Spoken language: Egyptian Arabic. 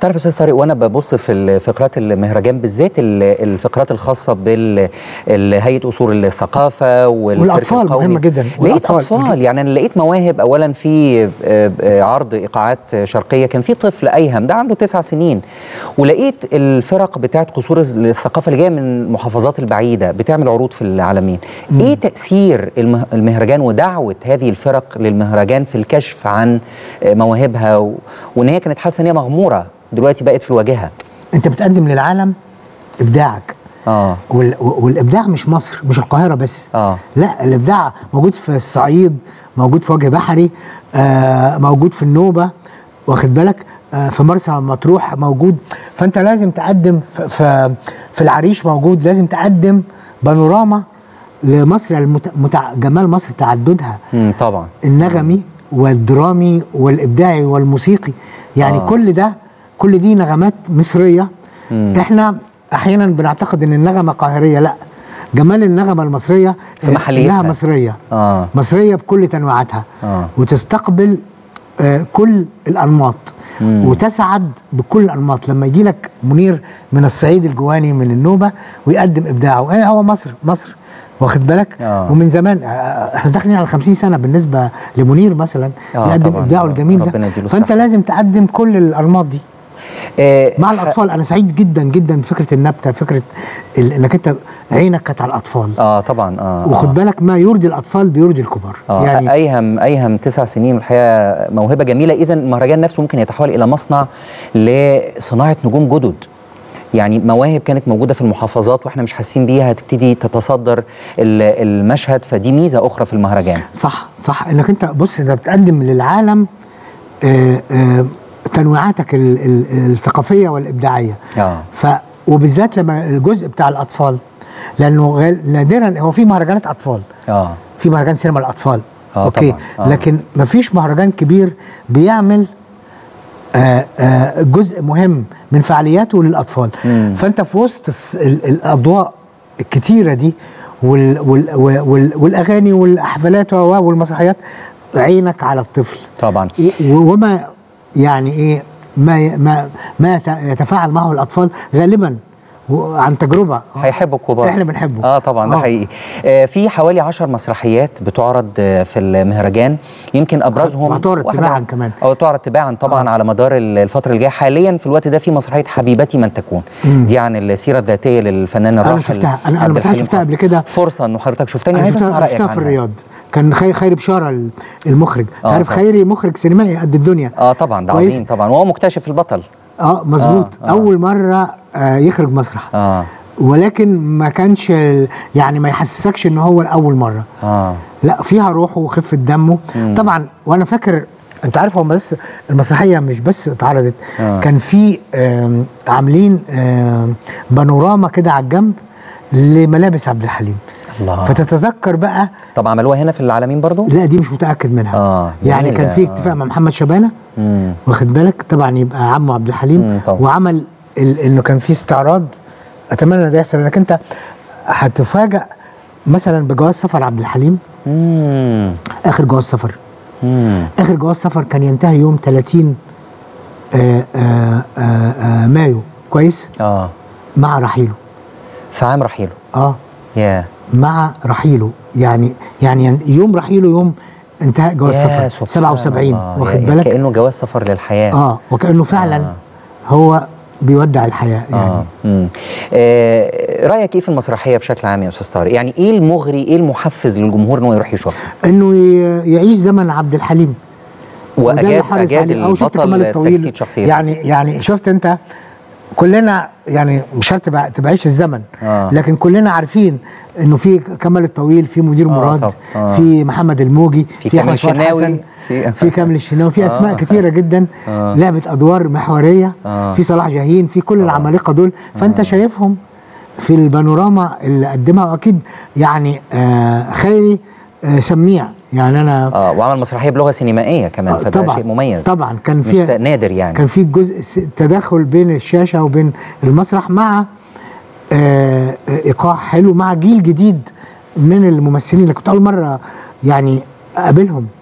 تعرف يا استاذ طارق وانا ببص في الفقرات المهرجان بالذات ال- الفقرات الخاصه بالهيئه اصول الثقافه والسيرك والأطفال القومي. مهمة جدا، لقيت والأطفال. اطفال يعني انا لقيت مواهب اولا في آه، آه، عرض ايقاعات شرقيه كان في طفل ايهم ده عنده تسع سنين ولقيت الفرق بتاعت قصور الثقافه اللي جايه من المحافظات البعيده بتعمل عروض في العالمين ايه تاثير المه- المهرجان ودعوه هذه الفرق للمهرجان في الكشف عن آه، مواهبها و... وان هي كانت حاسه ان هي مغموره دلوقتي بقت في الواجهه انت بتقدم للعالم ابداعك اه وال- والابداع مش مصر مش القاهره بس اه لا الابداع موجود في الصعيد موجود في وجه بحري آه موجود في النوبه واخد بالك آه في مرسى مطروح موجود فانت لازم تقدم في, في, في العريش موجود لازم تقدم بانوراما لمصر المت... متع... جمال مصر تعددها امم طبعا النغمي والدرامي والابداعي والموسيقي يعني آه. آه. كل ده كل دي نغمات مصريه مم. احنا احيانا بنعتقد ان النغمه قاهريه لا جمال النغمه المصريه في محليتها. انها مصريه اه مصريه بكل تنوعاتها آه. وتستقبل آه كل الانماط مم. وتسعد بكل الانماط لما يجي لك منير من الصعيد الجواني من النوبه ويقدم ابداعه ايه هو مصر مصر واخد بالك آه. ومن زمان آه، احنا داخلين على 50 سنه بالنسبه لمنير مثلا آه، يقدم طبعاً. ابداعه الجميل ربنا ده يديله فانت الصحة. لازم تقدم كل الانماط دي آه، مع ح- الاطفال انا سعيد جدا جدا بفكره النبته فكره ال- انك انت عينك كانت على الاطفال اه طبعا اه وخد آه. بالك ما يرضي الاطفال بيرضي الكبار آه يعني ايهم ايهم تسع سنين الحقيقه موهبه جميله اذا المهرجان نفسه ممكن يتحول الى مصنع لصناعه نجوم جدد يعني مواهب كانت موجوده في المحافظات واحنا مش حاسين بيها هتبتدي تتصدر ال- المشهد فدي ميزه اخرى في المهرجان صح صح انك انت بص انت بتقدم للعالم آه، آه، تنويعاتك ال- ال- الثقافيه والابداعيه اه ف وبالذات لما الجزء بتاع الاطفال لانه غال- نادرا هو في مهرجانات اطفال اه في مهرجان سينما الاطفال آه اوكي طبعاً، آه. لكن مفيش مهرجان كبير بيعمل آه آه جزء مهم من فعالياته للاطفال مم. فانت في وسط الس- ال- الاضواء الكتيره دي وال وال وال والاغاني والحفلات و- والمسرحيات عينك على الطفل طبعا و- و- وما يعني ايه ما ي- ما ما يت- يتفاعل معه الاطفال غالبا و- عن تجربه هيحبوا الكبار احنا بنحبه اه طبعا ده آه. حقيقي آه في حوالي عشر مسرحيات بتعرض آه في المهرجان يمكن ابرزهم وهتعرض واحدة- تباعاً كمان. او تعرض تباعا طبعا آه. على مدار ال- الفتره الجايه حاليا في الوقت ده في مسرحيه حبيبتي من تكون مم. دي عن السيره الذاتيه للفنان الراحل شفتها. أنا- أنا عبد المسرحية الحليم شفتها حافظ. قبل كده. فرصه انه حضرتك شفتني انا عايز اسمع شفتها, رايك شفتها في عنها. الرياض كان خي خيري بشاره ال- المخرج آه تعرف طبعا. خيري مخرج سينمائي قد الدنيا اه طبعا ده كويس؟ عظيم طبعا وهو مكتشف البطل اه مظبوط آه، آه آه. اول مره آه يخرج مسرح اه ولكن ما كانش ال- يعني ما يحسسكش ان هو اول مره اه لا فيها روحه وخفه دمه مم. طبعا وانا فاكر انت عارف هم بس المسرحيه مش بس اتعرضت آه. كان في آم، عاملين آم، بانوراما كده على الجنب لملابس عبد الحليم الله فتتذكر بقى طب عملوها هنا في العالمين برضو لا دي مش متاكد منها آه، يعني جميلة، كان في آه. اتفاق مع محمد شبانه مم. واخد بالك طبعا يبقى عمه عبد مم، الحليم طبعا. وعمل ال- انه كان في استعراض اتمنى ده يحصل انك انت هتفاجأ مثلا بجواز سفر عبد الحليم مم. اخر جواز سفر مم. اخر جواز سفر كان ينتهي يوم 30 آآ آآ آآ مايو كويس اه مع رحيله في عام رحيله اه يا مع رحيله يعني يعني يوم رحيله يوم انتهاء جواز يا سفر سبحان 77 الله. واخد يا- بالك كانه جواز سفر للحياه اه وكانه فعلا آه. هو بيودع الحياه يعني آه. مم. آه رايك ايه في المسرحيه بشكل عام يا استاذ طارق يعني ايه المغري ايه المحفز للجمهور انه يروح يشوفها انه ي- يعيش زمن عبد الحليم وده اللي واجاد حرص اجاد عليه. أو شفت كمال البطل الطويل تجسيد شخصيته يعني يعني شفت انت كلنا يعني مش شرط تبع- تبعيش الزمن آه. لكن كلنا عارفين انه في كمال الطويل في مدير آه مراد طب. آه. في محمد الموجي في في كامل احمد فؤاد الشناوي. حسن في- في كامل الشناوي في اسماء آه. كتيره جدا آه. لعبت ادوار محوريه آه. في صلاح جاهين في كل العمالقه دول فانت شايفهم في البانوراما اللي قدمها واكيد يعني آه خيري آه سميع يعني انا اه وعمل مسرحيه بلغه سينمائيه كمان آه، فده طبعا شيء مميز طبعا كان مش فيها نادر يعني كان في جزء س- تداخل بين الشاشه وبين المسرح مع آه ايقاع حلو مع جيل جديد من الممثلين اللي كنت اول مره يعني اقابلهم